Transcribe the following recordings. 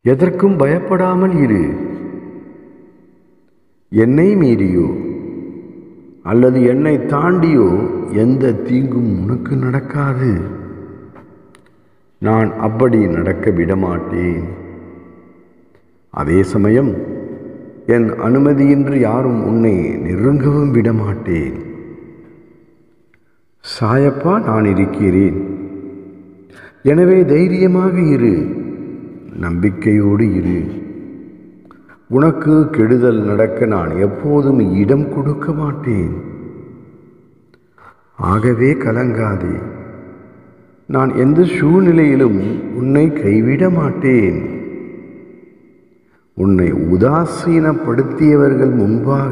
எதற்கும் பயப்படாமல் இரு என்னை மீறியோ அல்லது என்னை தாண்டியோ எந்த தீங்கும் உனக்கு நடக்காது நான் அப்படி நடக்க விடமாட்டேன் அதே சமயம் என் அனுமதியின்றி யாரும் உன்னை நெருங்கவும் விடமாட்டேன் சாயப்பா நான் இருக்கிறேன் எனவே தைரியமாக இரு நம்பிக்கையோடு இரு உனக்கு கெடுதல் நடக்க நான் எப்போதும் இடம் கொடுக்க மாட்டேன் ஆகவே கலங்காதே நான் எந்த சூழ்நிலையிலும் உன்னை கைவிட மாட்டேன் உன்னை உதாசீனப்படுத்தியவர்கள் முன்பாக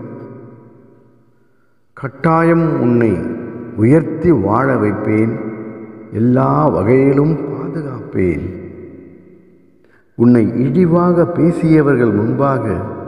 கட்டாயம் உன்னை உயர்த்தி வாழ வைப்பேன் எல்லா வகையிலும் பாதுகாப்பேன் உன்னை இழிவாக பேசியவர்கள் முன்பாக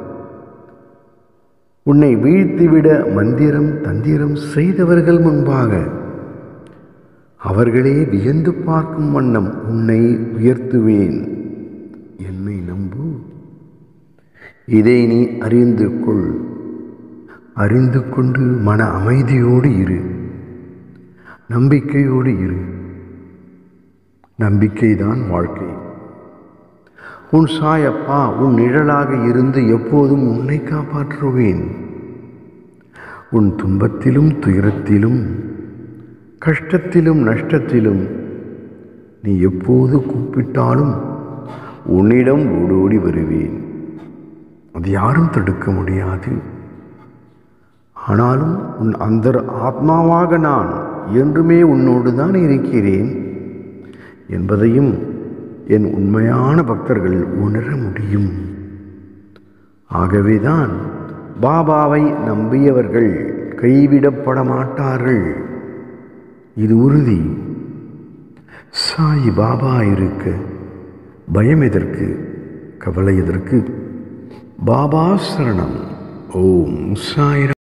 உன்னை வீழ்த்திவிட மந்திரம் தந்திரம் செய்தவர்கள் முன்பாக அவர்களே வியந்து பார்க்கும் வண்ணம் உன்னை உயர்த்துவேன் என்னை நம்பு இதை நீ அறிந்து கொள் அறிந்து கொண்டு மன அமைதியோடு இரு நம்பிக்கையோடு இரு நம்பிக்கைதான் வாழ்க்கை உன் சாயப்பா உன் நிழலாக இருந்து எப்போதும் உன்னை காப்பாற்றுவேன் உன் துன்பத்திலும் துயரத்திலும் கஷ்டத்திலும் நஷ்டத்திலும் நீ எப்போது கூப்பிட்டாலும் உன்னிடம் ஓடோடி வருவேன் அது யாரும் தடுக்க முடியாது ஆனாலும் உன் அந்த ஆத்மாவாக நான் என்றுமே உன்னோடு தான் இருக்கிறேன் என்பதையும் என் உண்மையான பக்தர்கள் உணர முடியும் ஆகவேதான் பாபாவை நம்பியவர்கள் கைவிடப்பட மாட்டார்கள் இது உறுதி சாய் பாபா இருக்க பயம் எதற்கு கவலை எதற்கு பாபா சரணம் ஓம் சாய்